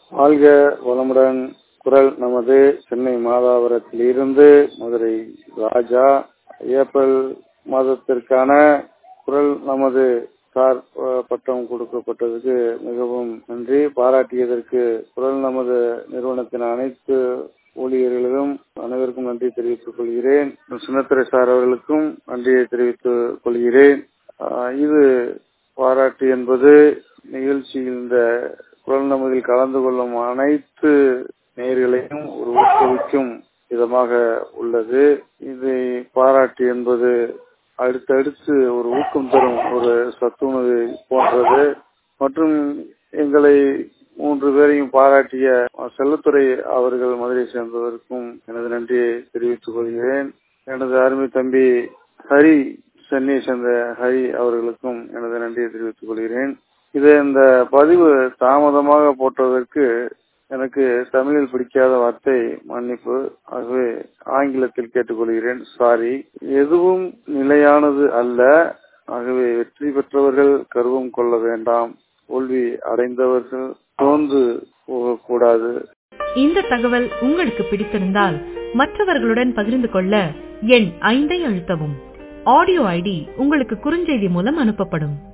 வாழ்க வளமுடன் குரல் நமது சென்னை மாதாவரத்தில் இருந்து மதுரை ராஜா ஏப்ரல் மாதத்திற்கான குரல் நமது சார் அஹ், பட்டம் கொடுக்கப்பட்டதுக்கு மிகவும் நன்றி பாராட்டியதற்கு குரல் நமது நிறுவனத்தின் அனைத்து ஊழியர்களும் அனைவருக்கும் நன்றி தெரிவித்துக் கொள்கிறேன் சுனத்திரை சார் அவர்களுக்கும் நன்றியை தெரிவித்துக் கொள்கிறேன் அஹ், இது பாராட்டு என்பது நிகழ்ச்சியில் இந்த குரல் நமதில் கலந்து கொள்ளும் அனைத்து நேயர்களையும் ஒரு ஊக்குவிக்கும் விதமாக உள்ளது இதை பாராட்டு என்பது அடுத்தடுத்து ஒரு ஊக்கம் தரும் ஒரு சத்துணவு போன்றது மற்றும் எங்களை மூன்று பேரையும் பாராட்டிய செல்லத்துறை அவர்கள் மதுரை சேர்ந்ததற்கும் எனது நன்றியை தெரிவித்துக் கொள்கிறேன் எனது அருமை தம்பி ஹரி சென்னையை சேர்ந்த ஹரி அவர்களுக்கும் எனது நன்றியை தெரிவித்துக் கொள்கிறேன் இது இந்த பதிவு தாமதமாக போட்டதற்கு எனக்கு தமிழில் பிடிக்காத வார்த்தை மன்னிப்பு ஆகவே ஆங்கிலத்தில் கேட்டுக்கொள்கிறேன் சாரி எதுவும் நிலையானது அல்ல ஆகவே வெற்றி பெற்றவர்கள் கருவம் கொள்ள வேண்டாம் தோல்வி அடைந்தவர்கள் சோர்ந்து போகக்கூடாது இந்த தகவல் உங்களுக்கு பிடித்திருந்தால் மற்றவர்களுடன் பகிர்ந்து கொள்ள எண் ஐந்தை அழுத்தவும் ஆடியோ ஐடி உங்களுக்கு குறுஞ்செய்தி மூலம் அனுப்பப்படும்